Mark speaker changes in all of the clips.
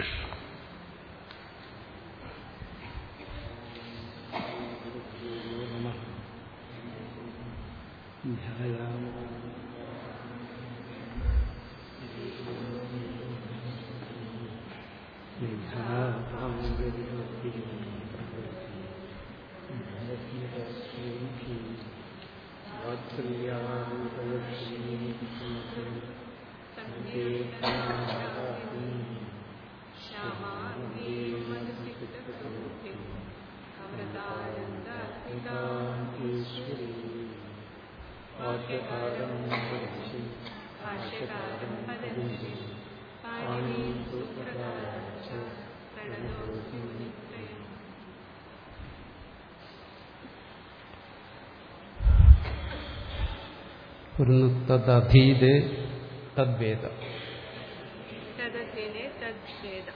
Speaker 1: തദധീതേ തദ്വേദ
Speaker 2: തദധീനെ തദ്വേദ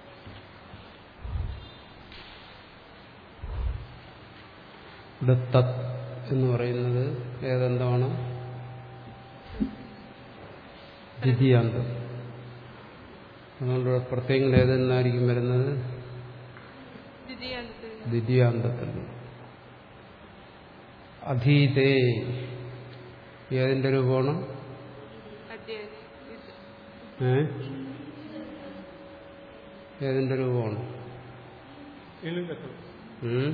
Speaker 1: ഇവിടെ തത് എന്ന് പറയുന്നത് ഏതെന്താണ് ദ്വിതീയാന്തം അതുകൊണ്ട് ഇവിടെ പ്രത്യേകങ്ങൾ ഏതെന്നായിരിക്കും വരുന്നത്
Speaker 2: ദ്വിതീയാന്തത്തിൽ
Speaker 1: ദ്വിതീയാന്തത്തിൽ അധീതേ ഏതിന്റെ രൂപമാണ്
Speaker 2: അധ്യയനം ഇത്
Speaker 1: ഏ ഏതിന്റെ രൂപമാണ് ഉം?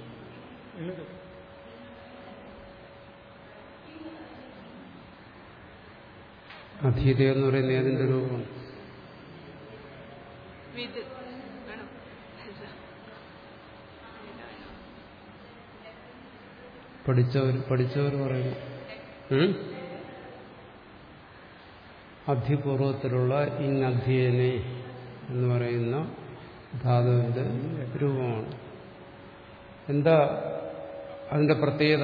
Speaker 1: അധീത എന്ന് പറയുന്ന ഏതിന്റെ രൂപമാണ്
Speaker 2: വിത് വേണം അല്ല.
Speaker 1: പഠിച്ചവർ പഠിച്ചവർ പറയുന്നു ഉം? അധിപൂർവത്തിലുള്ള ഇങ് അധ്യയനെ എന്ന് പറയുന്ന ധാതുവിന്റെ രൂപമാണ് എന്താ അതിന്റെ പ്രത്യേകത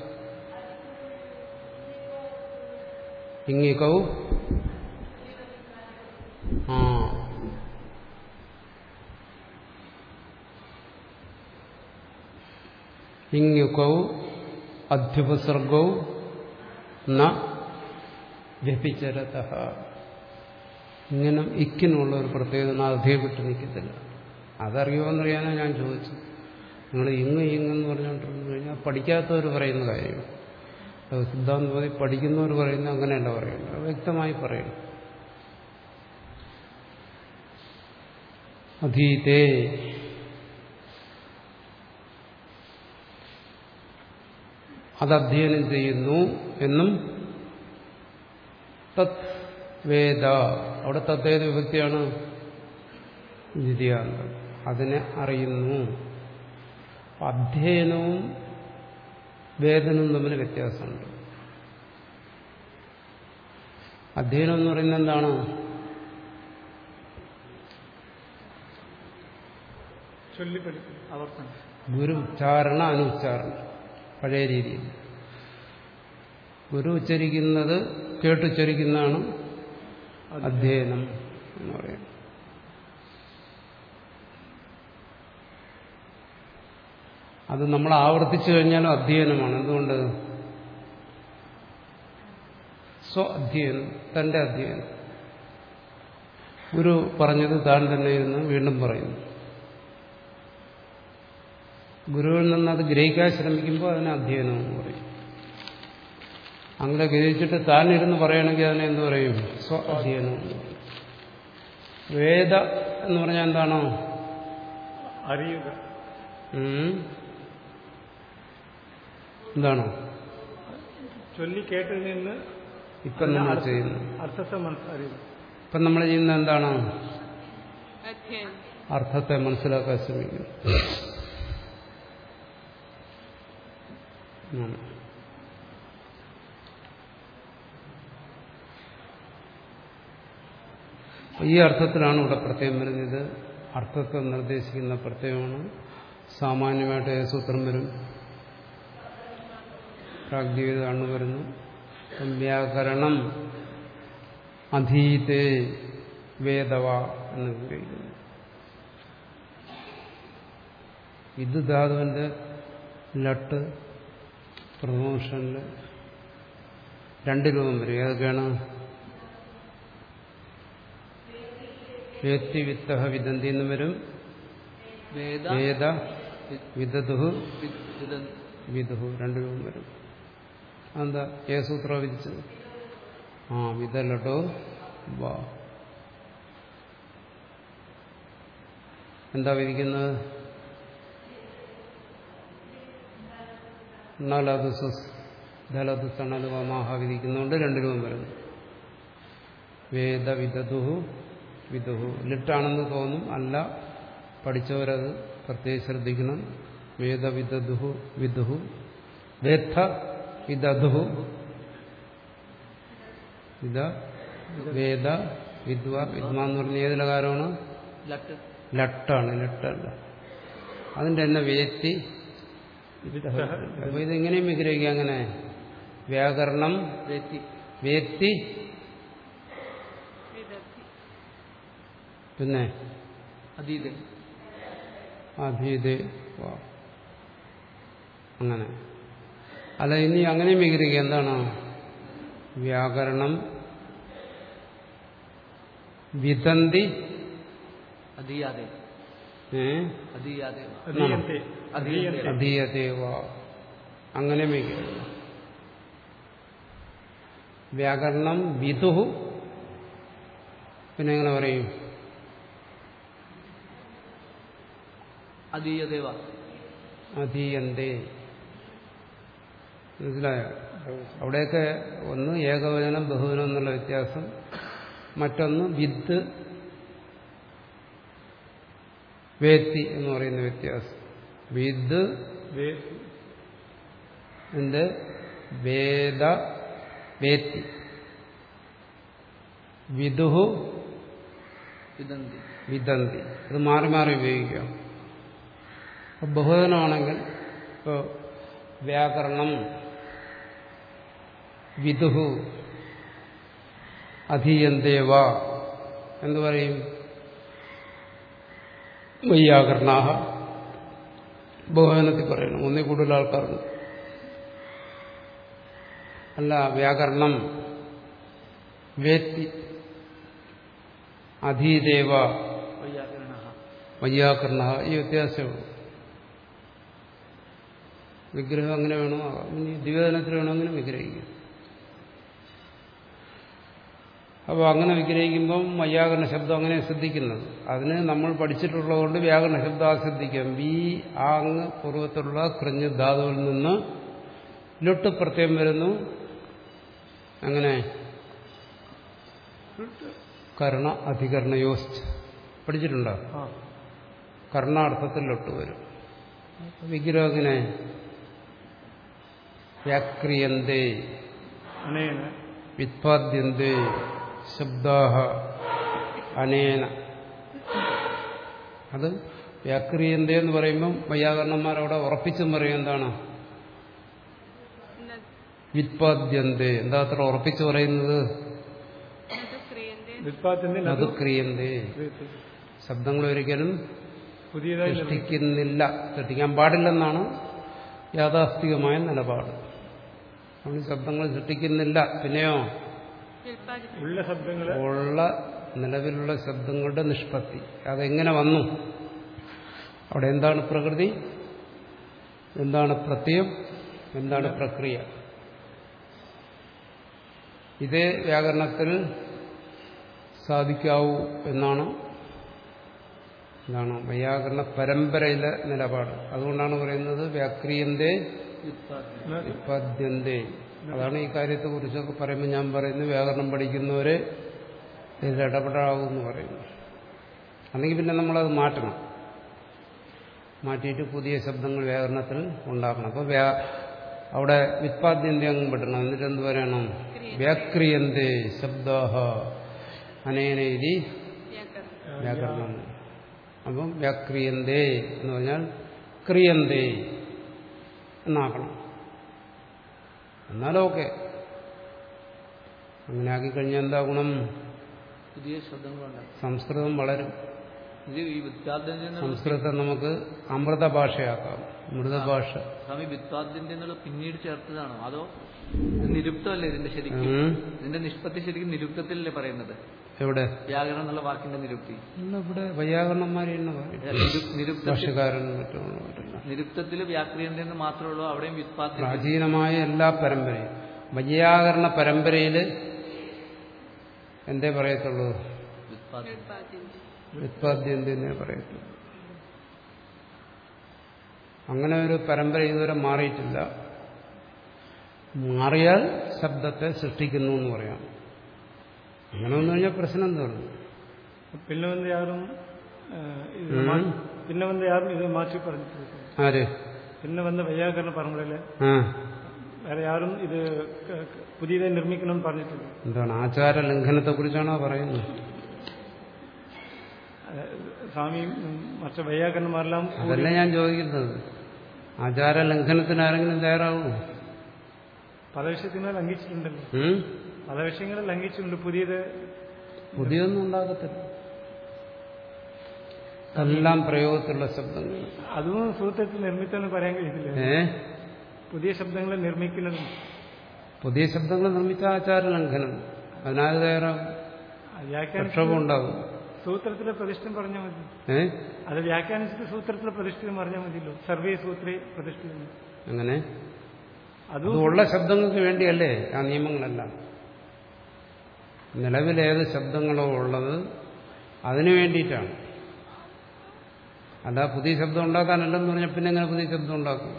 Speaker 1: ഇങ്ങിക്കൗ ആ ഇങ്ങുക്കൗ അധ്യുപസർഗൗ ന വ്യഭിചരത ഇങ്ങനെ ഇക്കിനുള്ള ഒരു പ്രത്യേകത അധേയപ്പെട്ട് നിൽക്കത്തില്ല അതറിയുമെന്നറിയാനാണ് ഞാൻ ചോദിച്ചത് നിങ്ങൾ ഇങ്ങ് ഇങ്ങെന്ന് പറഞ്ഞുകൊണ്ടിരുന്നു കഴിഞ്ഞാൽ പഠിക്കാത്തവർ പറയുന്ന കാര്യം അത് സിദ്ധാന്തമതി പഠിക്കുന്നവർ പറയുന്നത് അങ്ങനെയല്ല പറയുന്നത് അത് വ്യക്തമായി പറയണം അധീതേ അത് അധ്യയനം ചെയ്യുന്നു എന്നും തത് വേദ അവിടെ തത്തേത് വിഭക്തിയാണ് ദ്വിതീയാന്തം അതിനെ അറിയുന്നു അധ്യയനവും വേദനവും തമ്മിൽ വ്യത്യാസമുണ്ട് അധ്യയനം എന്ന് പറയുന്നത് എന്താണ്
Speaker 3: ചൊല്ലിപ്പഠിക്കും ആവർത്തനം
Speaker 1: ഗുരു ഉച്ചാരണ അനുച്ചാരണ പഴയ രീതിയിൽ ഗുരു ഉച്ചരിക്കുന്നത് കേട്ടുച്ചരിക്കുന്നതാണ് അധ്യയനം എന്ന് പറയുന്നത് അത് നമ്മൾ ആവർത്തിച്ചു കഴിഞ്ഞാലും അധ്യയനമാണ് എന്തുകൊണ്ട് സ്വ അധ്യയനം തന്റെ അധ്യയനം ഗുരു പറഞ്ഞത് താൻ തന്നെ ഇരുന്ന് വീണ്ടും പറയുന്നു ഗുരുവിൽ നിന്ന് അത് ഗ്രഹിക്കാൻ ശ്രമിക്കുമ്പോൾ അതിനെ അധ്യയനം എന്ന് പറയും അങ്ങനെ ഗ്രഹിച്ചിട്ട് താൻ ഇരുന്ന് പറയണമെങ്കിൽ അതിനെ എന്ത് പറയും സ്വ അധ്യയനം എന്ന് പറയും വേദ എന്ന് പറഞ്ഞാൽ എന്താണോ
Speaker 3: അറിയുക
Speaker 1: ഉം? എന്താണോ
Speaker 3: ചൊല്ലി കേട്ടതിൽ നിന്ന്
Speaker 1: ഇപ്പം നമ്മൾ ചെയ്യുന്നത്
Speaker 3: അർത്ഥത്തെ മനസ്സറിയുക
Speaker 1: ഇപ്പം നമ്മൾ ചെയ്യുന്നത് എന്താണോ
Speaker 2: അധ്യയനം
Speaker 1: അർത്ഥത്തെ മനസ്സിലാക്കാൻ ശ്രമിക്കുന്നു ആണ്. അപ്പൊ ഈ അർത്ഥത്തിലാണ് ഇവിടെ പ്രത്യേകം വരുന്നത് ഇത് അർത്ഥത്തെ നിർദ്ദേശിക്കുന്ന പ്രത്യയമാണ് സാമാന്യമായിട്ട് ഏത് സൂത്രം വരും പ്രാഗ്ദീയത കണ്ണു വരുന്നു അപ്പം വ്യാകരണം അധീതേ വേദവ എന്ന് ഉപയോഗിക്കുന്നു ഇത് ധാതുവിന്റെ ലട്ട് പ്രമോഷനിൽ രണ്ട് രൂപം വരും ഏതൊക്കെയാണ് വേത്തി വിത്ത വിദന്തി എന്ന് വരും
Speaker 4: വേദ
Speaker 1: വേദ വിദതുഹു
Speaker 4: വി- വിദ-
Speaker 1: വിദുഹു രണ്ടു രൂപം വരും അതെന്താ ഏ സൂത്രം വിധിച്ചത് ആ വിതലട്ടോ വാ എന്താ വിധിക്കുന്നത് നലതുസുസ് ധലതുസ് അണല് വമാഹ വിധിക്കുന്നതുകൊണ്ട് രണ്ടു രൂപം വരുന്നു വേദ വിദതുഹു വിദുഹു ലിട്ടാണെന്ന് തോന്നും അല്ല പഠിച്ചവരത് പ്രത്യേകം ശ്രദ്ധിക്കണം വേദ വിദതുഹു വിദുഹു വേത്ത വിദതുഹു വിദ വേദ വിദ്വ വിദ്മ എന്ന് പറഞ്ഞ ഏത് ലകാരമാണ്
Speaker 4: ലട്ട്
Speaker 1: ലട്ടാണ് ലട്ടല്ല അതിന്റെ തന്നെ വേത്തി അപ്പൊ ഇതെങ്ങനെയും വിഗ്രഹിക്കാം അങ്ങനെ വ്യാകരണം
Speaker 4: വേത്തി
Speaker 1: വേത്തി
Speaker 2: വിദഗ്ധി
Speaker 1: പിന്നെ
Speaker 4: അതീത്
Speaker 1: അഭീത് അങ്ങനെ അല്ല ഇനി അങ്ങനെ വിഗ്രഹിക്കുക എന്താണ് വ്യാകരണം വിതന്തി
Speaker 4: അധീയാതെ
Speaker 1: ഏ
Speaker 4: അധീയാതെ
Speaker 3: അധീയത്തെ
Speaker 4: അധീയത്തെ
Speaker 1: അധീയതേവ അങ്ങനെ വിഗ്രഹിക്കുക വ്യാകരണം വിതുഹു പിന്നെ എങ്ങനെ പറയും
Speaker 4: അധീയദേവ
Speaker 1: അധീയന്തേ മനസ്സിലായോ അവിടെയൊക്കെ ഒന്ന് ഏകവചനം ബഹുവചനം എന്നുള്ള വ്യത്യാസം മറ്റൊന്ന് വിത്ത് വേത്തി എന്ന് പറയുന്ന വ്യത്യാസം വിത്ത്
Speaker 3: വേ-
Speaker 1: എന്ത് വേദ വേത്തി വിദുഹു
Speaker 4: വിദന്തി
Speaker 1: വിദന്തി അത് മാറി മാറി ഉപയോഗിക്കാം ഇപ്പൊ ബഹുവചനമാണെങ്കിൽ ഇപ്പോൾ വ്യാകരണം വിദുഹു അധീയന്തേവ എന്ന് പറയും വൈയാകരണാഹ ബഹുവചനത്തിൽ പറയണം ഒന്നിൽ കൂടുതൽ ആൾക്കാർക്ക് അല്ല വ്യാകരണം വേത്തി അധീദേവ
Speaker 4: വൈയാകരണ
Speaker 1: വയ്യാകരണ ഈ വ്യത്യാസമുള്ളൂ വിഗ്രഹം അങ്ങനെ വേണോ ആകാം. ഇനി ദിവചനത്തിൽ വേണമെങ്കിലും വിഗ്രഹിക്കും അപ്പോൾ അങ്ങനെ വിഗ്രഹിക്കുമ്പം വയ്യാകരണ ശബ്ദം അങ്ങനെ ശ്രദ്ധിക്കുന്നത് അതിന് നമ്മൾ പഠിച്ചിട്ടുള്ളതുകൊണ്ട് വ്യാകരണ ശബ്ദം ആശ്രദ്ധിക്കാം വി ആങ് പൂർവ്വത്തിലുള്ള കൃഞ്ഞ് ധാതുവിൽ നിന്ന് ലൊട്ട് പ്രത്യം വരുന്നു അങ്ങനെ കർണ അധികരണ യോസ്റ്റ് പഠിച്ചിട്ടുണ്ടോ
Speaker 3: ആ
Speaker 1: കർണാർത്ഥത്തിൽ ലൊട്ട് വരും വിഗ്രഹം എങ്ങനെ വ്യാക്രിയന്തേ
Speaker 3: അനേന
Speaker 1: വിത്പാദ്യന്തേ ശബ്ദാഹ അനേന അത് വ്യാക്രിയന്തേ എന്ന് പറയുമ്പം വൈയാകരണന്മാരവിടെ ഉറപ്പിച്ചും പറയും എന്താണ്
Speaker 2: ന-
Speaker 1: വിത്പാദ്യന്തേ എന്താ അത്ര ഉറപ്പിച്ചു പറയുന്നത്
Speaker 2: നത് ക്രിയന്തേ
Speaker 3: വിത്പാത്തിന്റെ
Speaker 1: അത് ക്രിയന്തേ ശബ്ദങ്ങൾ ഒരിക്കലും
Speaker 3: പുതിയതായി നിർമ്മിക്കും.
Speaker 1: സൃഷ്ടിക്കുന്നില്ല സൃഷ്ടിക്കാൻ പാടില്ലെന്നാണ് യാഥാസ്ഥികമായ നിലപാട് നമ്മൾ ശബ്ദങ്ങൾ സൃഷ്ടിക്കുന്നില്ല പിന്നെയോ
Speaker 2: ഉൽപ്പാദിപ്പിക്കും
Speaker 3: ഉള്ള ശബ്ദങ്ങളെ
Speaker 1: ഉള്ള നിലവിലുള്ള ശബ്ദങ്ങളുടെ നിഷ്പത്തി അതെങ്ങനെ വന്നു അവിടെ എന്താണ് പ്രകൃതി എന്താണ് പ്രത്യയം എന്താണ് പ്രക്രിയ ഇതേ വ്യാകരണത്തിൽ സാധിക്കാവൂ എന്നാണ് എന്താണ് വൈയാകരണ പരമ്പരയിലെ നിലപാട് അതുകൊണ്ടാണ് പറയുന്നത് വ്യാക്രിയന്തേ
Speaker 4: വ്യുത്പാദനം
Speaker 1: വിപദ്യന്തേ അതാണ് ഈ കാര്യത്തെക്കുറിച്ചൊക്കെ പറയുമ്പോൾ ഞാൻ പറയുന്നത് വ്യാകരണം പഠിക്കുന്നവരെ ഇതിൽ ഇടപെടാവൂന്ന് പറയുന്നു അല്ലെങ്കിൽ പിന്നെ നമ്മളത് മാറ്റണം മാറ്റിയിട്ട് പുതിയ ശബ്ദങ്ങൾ വ്യാകരണത്തിൽ ഉണ്ടാക്കണം അപ്പോൾ വ്യാ അവിടെ വിത്പാദ്യന്തി അങ്ങ് പെട്ടണം എന്നിട്ട് എന്ത് പറയണം വ്യാക്രിയന്തേ ശബ്ദാഹ അനേന ഇതി
Speaker 2: വ്യാകരണം
Speaker 1: വ്യാകരണം അപ്പം വ്യാക്രിയന്തേ എന്ന് പറഞ്ഞാൽ ക്രിയന്തേ എന്നാക്കണം എന്നാലോക്കെ അങ്ങനെ ആക്കിക്കഴിഞ്ഞാൽ എന്താ ഗുണം
Speaker 4: പുതിയ ശബ്ദങ്ങളുണ്ടാകും
Speaker 1: സംസ്കൃതം വളരും
Speaker 4: ഇത് ഈ വ്യുത്പാദനം എന്നുള്ള
Speaker 1: സംസ്കൃതം നമുക്ക് അമൃത ഭാഷയാക്കാം മൃതഭാഷ
Speaker 4: സ്വാമി വ്യുത്പാദ്യന്റെ എന്നുള്ള പിന്നീട് ചേർത്തതാണോ അതോ ഇത് നിരുക്തമല്ലേ ഇതിന്റെ ശരിക്കും
Speaker 1: ഉം.
Speaker 4: ഇതിന്റെ നിഷ്പത്തി ശരിക്കും നിരുക്തത്തിലല്ലേ പറയുന്നത്
Speaker 1: എവിടെ
Speaker 4: വ്യാകരണം എന്നുള്ള വാക്കിന്റെ നിരുക്തി
Speaker 1: ഇല്ല ഇവിടെ വൈയാകരണന്മാരെ തന്നെ പറയും
Speaker 4: നിരു- നിരുക്തത്തിൽ
Speaker 1: ഭാഷകാരനും മറ്റുള്ള പറയില്ല
Speaker 4: നിരുക്തത്തിൽ വ്യാക്രിയന്റെ എന്ന് മാത്രമേ ഉള്ളൂ അവിടെയും വ്യുത്പാദ്യം
Speaker 1: പ്രാചീനമായ എല്ലാ പരമ്പരയും വൈയാകരണ പരമ്പരയിൽ എന്തേ പറയത്തുള്ളൂ
Speaker 4: വ്യുത്പാദ്യം
Speaker 2: ഉൽപാദ്യന്റെ
Speaker 1: വ്യുത്പാദ്യന്തേ പറയത്തുള്ളൂ അങ്ങനെ ഒരു പരമ്പര ഇതുവരെ മാറിയിട്ടില്ല മാറിയാൽ ശബ്ദത്തെ സൃഷ്ടിക്കുന്നു എന്ന് പറയാം അങ്ങനെ വന്നു കഴിഞ്ഞാൽ പ്രശ്നം തീർന്നു
Speaker 3: പിന്നെ വന്ന് യാരും ആ, ഇത്
Speaker 1: ഉം.
Speaker 3: മാ- പിന്നെ വന്ന് യാരും ഇത് മാറ്റി പറഞ്ഞിട്ടില്ല
Speaker 1: ആര്
Speaker 3: പിന്നെ വന്ന് വൈയാകരണ പറമ്പിലെ
Speaker 1: ആ
Speaker 3: വേറെ യാരും ഇത് ക- ക- പുതിയതായി നിർമ്മിക്കണമെന്ന് പറഞ്ഞിട്ടില്ല
Speaker 1: എന്താണ് ആചാര ലംഘനത്തെ കുറിച്ചാണോ പറയുന്നത്
Speaker 3: ആ, സ്വാമിയും ഉം, മറ്റു വൈയാകരണന്മാരെല്ലാം കൂടി
Speaker 1: അതല്ല ഞാൻ ചോദിക്കുന്നത് ആചാര ലംഘനത്തിന് ആരെങ്കിലും തയ്യാറാവൂ
Speaker 3: പല വിഷയത്തിനെ ലംഘിച്ചിട്ടുണ്ടല്ലോ
Speaker 1: ഉം?
Speaker 3: പല വിഷയങ്ങളും ലംഘിച്ചിട്ടുണ്ട് പുതിയത്
Speaker 1: പുതിയൊന്നും ഉണ്ടാകത്തില്ല എല്ലാം പ്രയോഗത്തിലുള്ള ശബ്ദങ്ങൾ
Speaker 3: അതും സൂത്രത്തിൽ നിർമ്മിച്ചെന്ന് പറയാൻ കഴിയത്തില്ല
Speaker 1: ഏ
Speaker 3: പുതിയ ശബ്ദങ്ങളെ നിർമ്മിക്കുന്നതും
Speaker 1: പുതിയ ശബ്ദങ്ങൾ നിർമ്മിച്ച ആചാര ലംഘനം അതിനാല് തയ്യാറാവും
Speaker 3: അത് വ്യാഖ്യാനിച്ച്
Speaker 1: പ്രക്ഷോഭം ഉണ്ടാവും
Speaker 3: സൂത്രത്തിലെ പ്രതിഷ്ഠം പറഞ്ഞാൽ മതി
Speaker 1: ഏ
Speaker 3: അത് വ്യാഖ്യാനിച്ചിട്ട് സൂത്രത്തിലെ പ്രതിഷ്ഠിതം പറഞ്ഞാൽ മതിയല്ലോ സർവേ സൂത്രേ പ്രതിഷ്ഠിതം
Speaker 1: അങ്ങനെ
Speaker 3: അതും
Speaker 1: അത് ഉള്ള ശബ്ദങ്ങൾക്ക് വേണ്ടിയല്ലേ ആ നിയമങ്ങളെല്ലാം നിലവിൽ ഏത് ശബ്ദങ്ങളോ ഉള്ളത് അതിനു വേണ്ടിയിട്ടാണ് അല്ല പുതിയ ശബ്ദം ഉണ്ടാക്കാനല്ലെന്ന് പറഞ്ഞാൽ പിന്നെ എങ്ങനെ പുതിയ ശബ്ദം ഉണ്ടാക്കും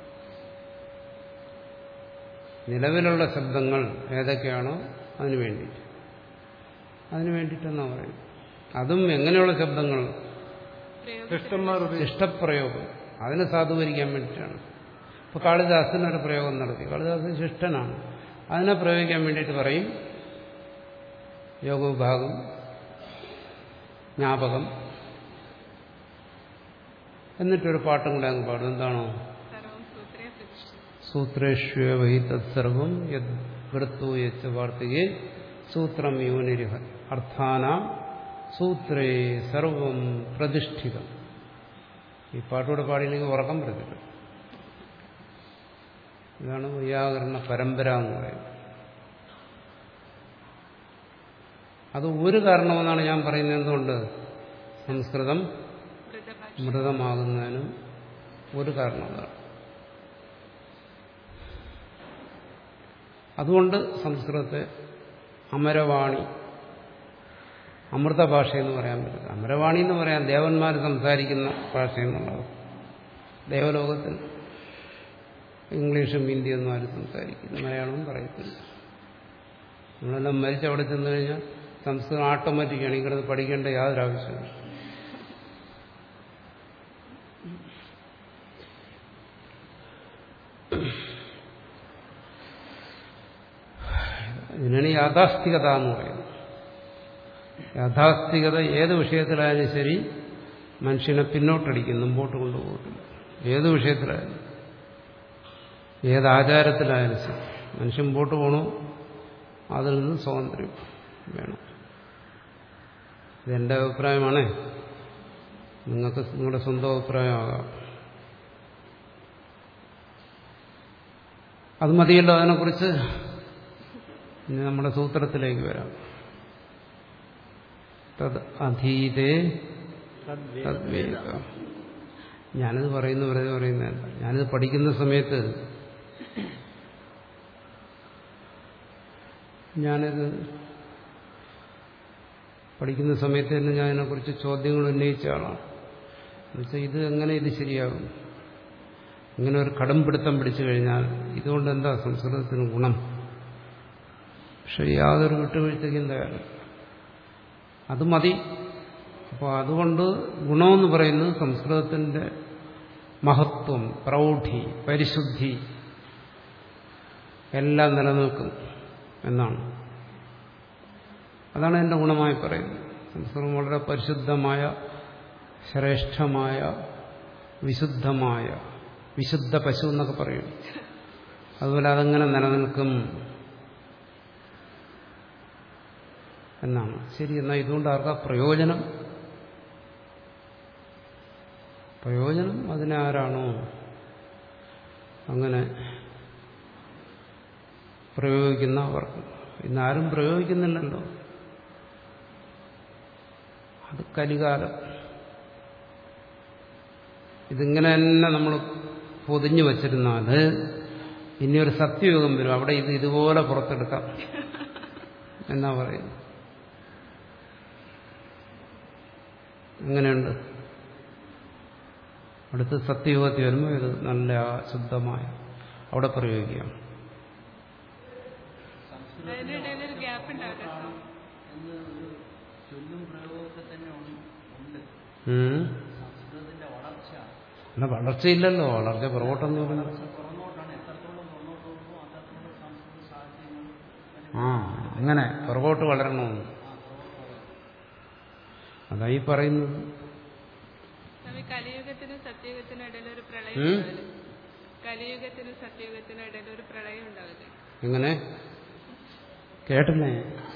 Speaker 1: നിലവിലുള്ള ശബ്ദങ്ങൾ ഏതൊക്കെയാണോ അതിനു വേണ്ടിയിട്ട് അതിനു വേണ്ടിയിട്ടെന്നാ പറയും അതും എങ്ങനെയുള്ള ശബ്ദങ്ങൾ
Speaker 3: ശിഷ്ടന്മാർ ഉപയോഗിച്ചു
Speaker 1: ശിഷ്ടപ്രയോഗം അതിനെ സാധൂകരിക്കാൻ വേണ്ടിയിട്ടാണ് ഇപ്പൊ കാളിദാസനൊരു പ്രയോഗം നടത്തി കാളിദാസൻ ശിഷ്ടനാണ് അതിനെ പ്രയോഗിക്കാൻ വേണ്ടിയിട്ട് പറയും യോഗവിഭാഗം ജ്ഞാപകം എന്നിട്ടൊരു പാട്ടും കൂടെ അങ്ങ് പാടും എന്താണോ
Speaker 2: സർവം സൂത്രേ പ്രതിഷ്ഠിതം
Speaker 1: സൂത്രേഷ്വഹി തത്സർവം യത് വൃത്തു യച്ച് വാർത്തികെ സൂത്രം യോനിരിഹ അർത്ഥാനാം സൂത്രേ സർവം പ്രതിഷ്ഠിതം ഈ പാട്ടൂടെ പാടിയില്ലെങ്കിൽ ഉറക്കം പറ്റത്തില്ല ഇതാണ് വൈയാകരണ പരമ്പര എന്ന് പറയുന്നത് അത് ഒരു കാരണമെന്നാണ് ഞാൻ പറയുന്നത് എന്തുകൊണ്ട് സംസ്കൃതം
Speaker 2: മൃതഭാഷ
Speaker 1: മൃതമാകുന്നതിനും ഒരു കാരണം അതാണ് അതുകൊണ്ട് സംസ്കൃതത്തെ അമരവാണി അമൃത ഭാഷ എന്ന് പറയാൻ പറ്റില്ല അമരവാണി എന്ന് പറയാൻ ദേവന്മാർ സംസാരിക്കുന്ന ഭാഷ എന്നുള്ളത് ദേവലോകത്തിൽ ഇംഗ്ലീഷും ഹിന്ദിയൊന്നും ആരും സംസാരിക്കില്ല മലയാളവും പറയത്തില്ല നമ്മളെല്ലാം മരിച്ച് അവിടെ ചെന്ന് കഴിഞ്ഞാൽ സംസ്കൃതം ഓട്ടോമാറ്റിക്കാണ് ഇങ്ങോട്ട് പഠിക്കേണ്ട യാതൊരു ആവശ്യമില്ല ഇതിനാണ് യാഥാസ്ഥികത എന്ന് പറയുന്നത് യാഥാസ്ഥികത ഏത് വിഷയത്തിലായാലും ശരി മനുഷ്യനെ പിന്നോട്ടടിക്കും മുമ്പോട്ട് കൊണ്ടുപോകത്തില്ല ഏത് വിഷയത്തിലായാലും ഏത് ആചാരത്തിലായാലും ശരി മനുഷ്യൻ മുമ്പോട്ട് പോകണോ അതിൽ നിന്ന് സ്വാതന്ത്ര്യം വേണം ഇതെന്റെ അഭിപ്രായമാണേ നിങ്ങൾക്ക് നിങ്ങളുടെ സ്വന്തം അഭിപ്രായമാകാം അത് മതിയല്ലോ അതിനെക്കുറിച്ച് ഇനി നമ്മുടെ സൂത്രത്തിലേക്ക് വരാം തത് അധീതേ തദ്വേദ ഞാനിത് പറയുന്ന വെറുതെ പറയുന്നതല്ല ഞാനിത് പഠിക്കുന്ന സമയത്ത് ഞാനിത് പഠിക്കുന്ന സമയത്ത് തന്നെ ഞാൻ ഇതിനെക്കുറിച്ച് ചോദ്യങ്ങൾ ഉന്നയിച്ച ആളാണ് എന്നുവെച്ചാൽ ഇത് എങ്ങനെ ഇത് ശരിയാകും ഇങ്ങനെ ഒരു കടുംപിടുത്തം പിടിച്ചു കഴിഞ്ഞാൽ ഇതുകൊണ്ട് എന്താ സംസ്കൃതത്തിന് ഗുണം പക്ഷെ യാതൊരു വിട്ടുവീഴ്ചയ്ക്കും തയ്യാറ് അത് മതി അപ്പോൾ അതുകൊണ്ട് ഗുണമെന്ന് പറയുന്നത് സംസ്കൃതത്തിന്റെ മഹത്വം പ്രൗഢി പരിശുദ്ധി എല്ലാം നിലനിൽക്കും എന്നാണ് അതാണ് എൻ്റെ ഗുണമായി പറയുന്നത് സംസ്കൃതം വളരെ പരിശുദ്ധമായ ശ്രേഷ്ഠമായ വിശുദ്ധമായ വിശുദ്ധ പശു എന്നൊക്കെ പറയും അതുപോലെ അതങ്ങനെ നിലനിൽക്കും എന്നാണ് ശരി എന്നാൽ ഇതുകൊണ്ട് ആർക്കാ പ്രയോജനം പ്രയോജനം അതിനാരാണോ അങ്ങനെ പ്രയോഗിക്കുന്ന അവർക്ക് ഇന്നാരും പ്രയോഗിക്കുന്നില്ലല്ലോ കലികാലം ഇതിങ്ങനെ തന്നെ നമ്മൾ പൊതിഞ്ഞു വച്ചിരുന്നാൽ ഇനിയൊരു സത്യയുഗം വരും അവിടെ ഇത് ഇതുപോലെ പുറത്തെടുക്കാം എന്നാ പറയുന്നത് എങ്ങനെയുണ്ട് അടുത്ത് സത്യയുഗത്തിൽ വരുമ്പോൾ ഇത് നല്ല ശുദ്ധമായ അവിടെ പ്രയോഗിക്കാം
Speaker 2: അതിന്റെ ഇടയിൽ ഒരു ഗ്യാപ്പ് ഉണ്ടാവില്ല
Speaker 4: എന്ന് ഒരു ചൊല്ലും പ്രയോഗമൊക്കെ തന്നെ ഉണ്ട്
Speaker 1: ഉം.
Speaker 4: സംസ്കൃതത്തിന്റെ വളർച്ച
Speaker 1: അല്ല വളർച്ചയില്ലല്ലോ വളർച്ച പുറകോട്ടെന്ന് പറഞ്ഞു
Speaker 4: പുറന്നോട്ടാണ് എത്രത്തോളം പുറന്നോട്ട് പോകുമ്പോൾ അത്രത്തോളം സംസ്കൃത സാഹിത്യങ്ങൾ
Speaker 1: ആ അങ്ങനെ പുറകോട്ട് വളരണമെന്ന് അതായി പറയുന്നത്
Speaker 2: സ്വാമി കലിയുഗത്തിനും സത്യയുഗത്തിനും ഇടയിൽ ഒരു പ്രളയം
Speaker 1: ഉം?
Speaker 2: ഉണ്ടാവില്ലേ കലിയുഗത്തിനും സത്യയുഗത്തിനും ഇടയിൽ ഒരു പ്രളയം ഉണ്ടാവില്ലേ
Speaker 1: എങ്ങനെ കേട്ടില്ലേ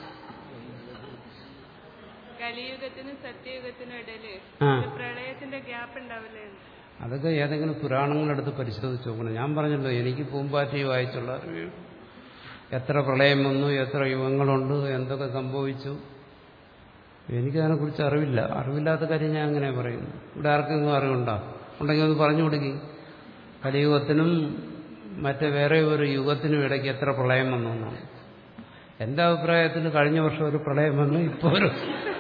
Speaker 2: കലിയുഗത്തിനും സത്യയുഗത്തിനും ഇടയില്
Speaker 1: ആ.
Speaker 2: ഒരു പ്രളയത്തിന്റെ ഗ്യാപ്പ് ഉണ്ടാവില്ലേ എന്ന്.
Speaker 1: അതൊക്കെ ഏതെങ്കിലും പുരാണങ്ങളെടുത്ത് പരിശോധിച്ച് നോക്കണം ഞാൻ പറഞ്ഞല്ലോ എനിക്ക് പൂമ്പാറ്റി വായിച്ചുള്ള അറിവേ ഉള്ളൂ. എത്ര പ്രളയം വന്നു എത്ര യുഗങ്ങളുണ്ട് എന്തൊക്കെ സംഭവിച്ചു എനിക്കതിനെക്കുറിച്ച് അറിവില്ല അറിവില്ലാത്ത കാര്യം ഞാൻ അങ്ങനെ പറയുന്നു ഇവിടെ ആർക്കെങ്കിലും അറിവുണ്ടോ ഉണ്ടെങ്കിൽ ഒന്ന് പറഞ്ഞു കൊടുക്കി കലിയുഗത്തിനും മറ്റേ വേറെ ഒരു യുഗത്തിനും ഇടയ്ക്ക് എത്ര പ്രളയം വന്നു എന്നാണ് എന്റെ അഭിപ്രായത്തിൽ കഴിഞ്ഞ വർഷം ഒരു പ്രളയം വന്നു ഇപ്പോൾ ഒരു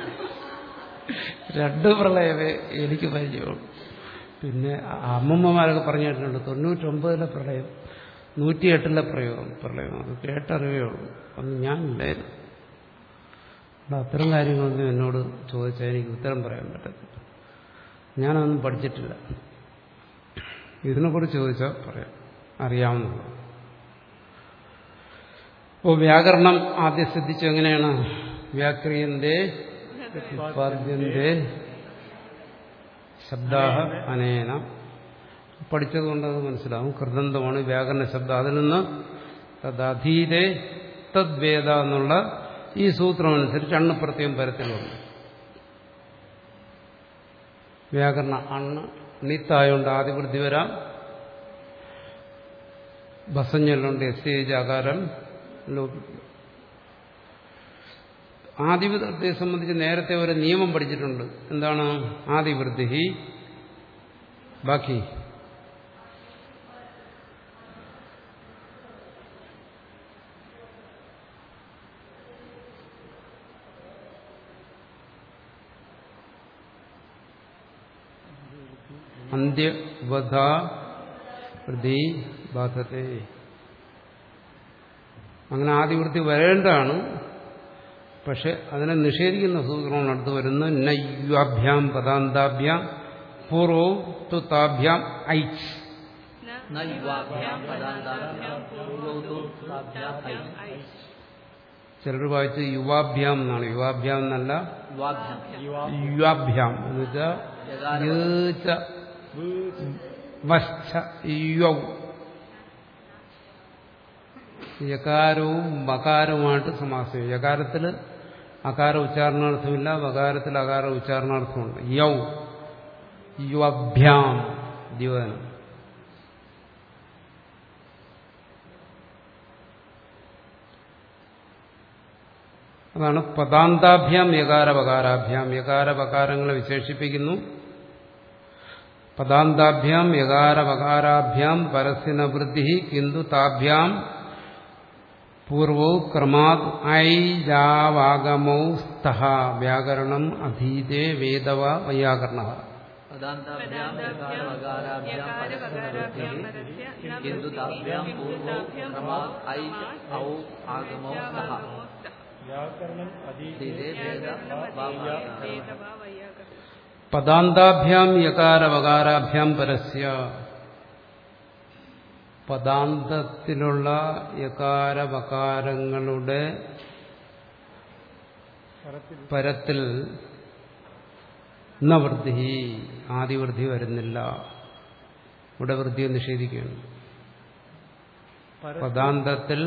Speaker 1: രണ്ട് പ്രളയമേ എനിക്ക് പരിചയമുള്ളൂ പിന്നെ അമ്മമ്മമാരൊക്കെ പറഞ്ഞു കേട്ടിട്ടുണ്ട് തൊണ്ണൂറ്റൊമ്പതിലെ പ്രളയം നൂറ്റിയെട്ടിലെ പ്രയോഗം പ്രളയം അത് കേട്ടറിവേ ഉള്ളൂ അന്ന് ഞാനില്ലായിരുന്നു അതുകൊണ്ട് അത്തരം കാര്യങ്ങളൊന്നും എന്നോട് ചോദിച്ചാൽ എനിക്ക് ഉത്തരം പറയാൻ പറ്റത്തില്ല ഞാനതൊന്നും പഠിച്ചിട്ടില്ല ഇതിനെക്കുറിച്ച് ചോദിച്ചാൽ പറയാം അറിയാവുന്നത് അപ്പോൾ വ്യാകരണം ആദ്യം ശ്രദ്ധിച്ചു എങ്ങനെയാണ് വ്യാക്രിയന്റെ ഉത്പാദ്യന്റെ ശബ്ദാഹ അനേന പഠിച്ചതുകൊണ്ട് അത് മനസ്സിലാവും കൃതന്തമാണ് വ്യാകരണ ശബ്ദം അതിൽ നിന്ന് തദധീതേ തദ്വേദ എന്നുള്ള ഈ സൂത്രം അനുസരിച്ച് അണ്ണുപ്രത്യം പരത്തിലുണ്ട് വ്യാകരണ അണ്ണ് നിത്തായോണ്ട് ആദിവൃദ്ധി വരാം ബസഞ്ഞല്ലുണ്ട് എസ് ഏജ് ആകാരം ലോപിക്കും ആദിവൃത്തിയെ സംബന്ധിച്ച് നേരത്തെ ഒരു നിയമം പഠിച്ചിട്ടുണ്ട് എന്താണ് ആദിവൃത്തി ബാക്കി അന്ത്യവധ വൃദ്ധി ബാധത്തെ അങ്ങനെ ആദിവൃത്തി വരേണ്ടതാണ് പക്ഷെ അതിനെ നിഷേധിക്കുന്ന സൂത്രമാണ് അടുത്ത് വരുന്ന നയ്യാഭ്യാം പദാന്താഭ്യാം പൂർവവും തുത്താഭ്യാം ഐച്ച്
Speaker 2: ന
Speaker 4: യുവാഭ്യാം പദാന്താഭ്യാം പൂർവ്വൗതോ താഭ്യാം ഐച്ച്.
Speaker 2: ഐച്ച്.
Speaker 1: ചിലർ വായിച്ച് യുവാഭ്യാം എന്നാണ് യുവാഭ്യാം എന്നല്ല
Speaker 4: യുവാഭ്യാം
Speaker 1: യുവാഭ്യാം എന്ന് വെച്ചാൽ
Speaker 4: യകാരം.
Speaker 1: വശ്ച യൗ യകാരവും വകാരവുമായിട്ട് സമാസം യകാരത്തിൽ അകാര ഉച്ചാരണാർത്ഥമില്ല വകാരത്തിൽ അകാര ഉച്ചാരണാർത്ഥമുണ്ട് യൗ യുവഭ്യാം ദ്യോതനം അതാണ് പദാന്താഭ്യാം യകാരവകാരാഭ്യാം യകാരവകാരങ്ങളെ വിശേഷിപ്പിക്കുന്നു പദാന്താഭ്യാം യകാരവകാരാഭ്യാം പരസ്യന വൃദ്ധി കിന്തു താഭ്യാം പൂർവോ ക്രമാത് ഐരാവാഗമൗ സ്തഹ വ്യാകരണം അധീതേ വേദവ വൈയാകരണ
Speaker 4: പദാന്താഭ്യാം യകാരവകാരാഭ്യാം പരസ്പരവൃത്തിഃ കിന്തു താഭ്യാം പൂർവോ ക്രമാത് ഐ ഔ ആഗമോ സഹ
Speaker 3: വ്യാകരണം
Speaker 4: ധീരേ വേദ വാക്യാകരണം.
Speaker 1: പദാന്താഭ്യാം യകാരവകാരാഭ്യാം പരസ്യ പദാന്തത്തിലുള്ള യകാരവകാരങ്ങളുടെ
Speaker 3: പരത്തിൽ
Speaker 1: പരത്തിൽ ന വൃദ്ധി ആദിവൃദ്ധി വരുന്നില്ല ഇവിടെ വൃദ്ധിയെ നിഷേധിക്കുകയാണ്
Speaker 3: പര-
Speaker 1: പദാന്തത്തിൽ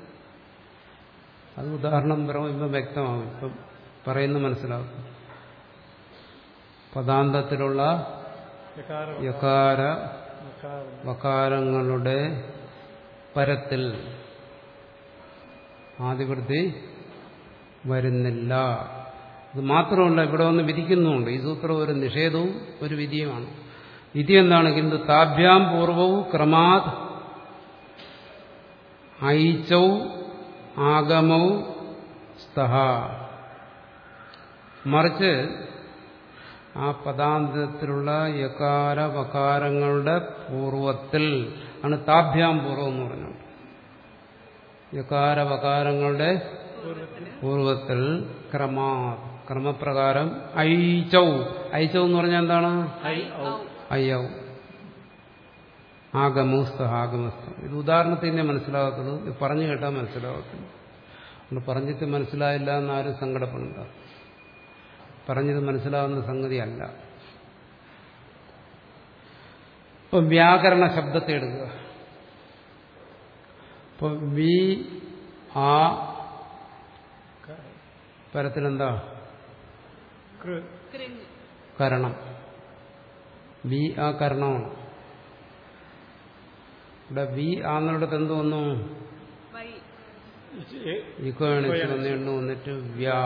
Speaker 1: അത് ഉദാഹരണം പറയുമ്പോൾ വ്യക്തമാകും ഇപ്പം പറയുന്ന മനസ്സിലാകും പദാന്തത്തിലുള്ള
Speaker 3: യകാര
Speaker 1: യകാര
Speaker 3: മകാരം
Speaker 1: വകാരങ്ങളുടെ പരത്തിൽ ആദിവൃത്തി വരുന്നില്ല അത് മാത്രമല്ല ഇവിടെ വന്ന് വിധിക്കുന്നുമുണ്ട് ഈ സൂത്രം ഒരു നിഷേധവും ഒരു വിധിയുമാണ് വിധി എന്താണ് കിന്തു താഭ്യാം പൂർവവും ക്രമാത് ഐച്ചൗ ആഗമൗ സ്തഹ മറിച്ച് ആ പദാന്തത്തിലുള്ള യകാര വകാരങ്ങളുടെ പൂർവത്തിൽ ആണ് താഭ്യാം പൂർവം എന്ന് പറഞ്ഞത് യകാര വകാരങ്ങളുടെ പൂർവത്തിൽ ക്രമാ ക്രമപ്രകാരം ഐച്ചൗ ഐച്ചൗ എന്ന് പറഞ്ഞാൽ എന്താണ് അയ്യൗ ആഗമോസ്ത ആഗമസ്തം ഇത് ഉദാഹരണത്തിൽ തന്നെ മനസ്സിലാകത്തുള്ളൂ ഇത് പറഞ്ഞു കേട്ടാൽ മനസ്സിലാകത്തുള്ളൂ നമ്മൾ പറഞ്ഞിട്ട് മനസ്സിലായില്ല എന്നാരും സങ്കടപ്പെടണ്ട പറഞ്ഞത് മനസ്സിലാവുന്ന സംഗതിയല്ല ഇപ്പൊ വ്യാകരണ ശബ്ദത്തെ എടുക്കുക ഇപ്പൊ വി ആ പരത്തിലെന്താ
Speaker 3: കൃ
Speaker 2: കൃങ്
Speaker 1: കരണം വി ആ കരണമാണ് ഇവിടെ വി ആന്നിടത്ത് എന്ത് വന്നു
Speaker 2: വൈ
Speaker 3: ഏ-
Speaker 1: ഇക്കോ എണിച്ച് വന്നിട്ട് വന്നിട്ട് വ്യാ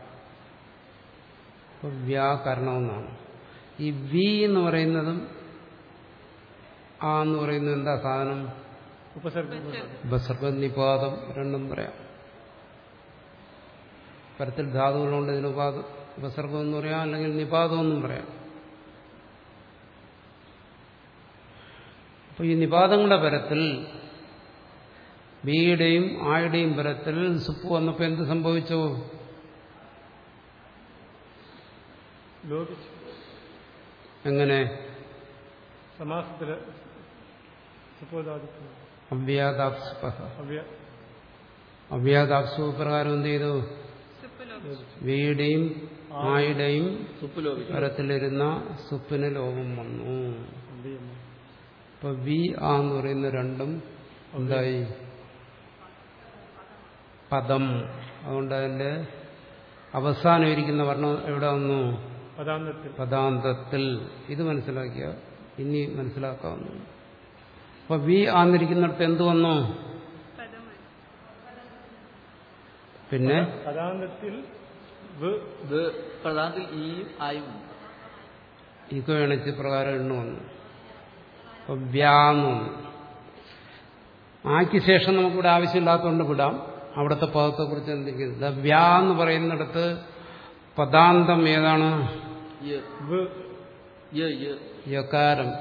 Speaker 1: അപ്പൊ വ്യാകരണമെന്നാണ് ഈ വി എന്ന് പറയുന്നതും ആ എന്ന് പറയുന്നത് എന്താ സാധനം
Speaker 3: ഉപസർഗം
Speaker 1: ബസർഗ നിപാതം രണ്ടും പറയാം പരത്തിൽ ധാതുകളുണ്ട് ഇതിന് ഉപാത ഉപസർഗം എന്ന് പറയാം അല്ലെങ്കിൽ നിപാതം എന്നും പറയാം അപ്പൊ ഈ നിപാതങ്ങളുടെ പരത്തിൽ ബിയുടെയും ആയുടെയും പരത്തിൽ സുപ്പ് വന്നപ്പോ എന്ത് സംഭവിച്ചു
Speaker 3: ലോപിച്ചു
Speaker 1: എങ്ങനെ
Speaker 3: സമാസത്തില് സുപ്പോദാദിത്വം
Speaker 1: അവ്യാദാപ്സുപ
Speaker 3: അവ്യ
Speaker 1: അവ്യാദാപ്സു പ്രകാരം എന്ത് ചെയ്തു
Speaker 2: സുപ്പ് ലോപിച്ചു
Speaker 1: ബിയുടെയും ആയുടെയും
Speaker 4: സുപ്പ് ലോപിച്ചു
Speaker 1: പരത്തിലിരുന്ന സുപ്പിന് ലോകം വന്നു
Speaker 3: എന്ത് ചെയ്യുന്നു
Speaker 1: ഇപ്പൊ വി ആ എന്ന് പറയുന്ന രണ്ടും എന്തായി പദം അതുകൊണ്ട് അതിന്റെ അവസാനം ഇരിക്കുന്ന വർണ്ണം എവിടെ വന്നു
Speaker 3: പദാന്തത്തിൽ
Speaker 1: പദാന്തത്തിൽ ഇത് മനസ്സിലാക്കിയ ഇനി മനസ്സിലാക്കാവുന്നു അപ്പൊ വി ആന്നിരിക്കുന്നിടത്ത് എന്ത് വന്നു
Speaker 2: പദമായി
Speaker 1: പിന്നെ
Speaker 3: പദാന്തത്തിൽ വ്
Speaker 4: ഇത് പ്രധാനത്തിൽ ഈയും ആയും ഉണ്ട്.
Speaker 1: ഇക്കോ എണിച്ച് പ്രകാരം എണ്ണു വന്നു അപ്പൊ വ്യാന്ന് വന്നു ആക്ക് ശേഷം നമുക്കിവിടെ ആവശ്യമില്ലാത്തതുകൊണ്ട് വിടാം അവിടുത്തെ പദത്തെക്കുറിച്ച് എന്തിരിക്കുന്നത് വ്യാ എന്ന് പറയുന്നിടത്ത് പദാന്തം ഏതാണ്
Speaker 4: യ്
Speaker 3: വ്
Speaker 4: യ് യ്
Speaker 1: യകാരം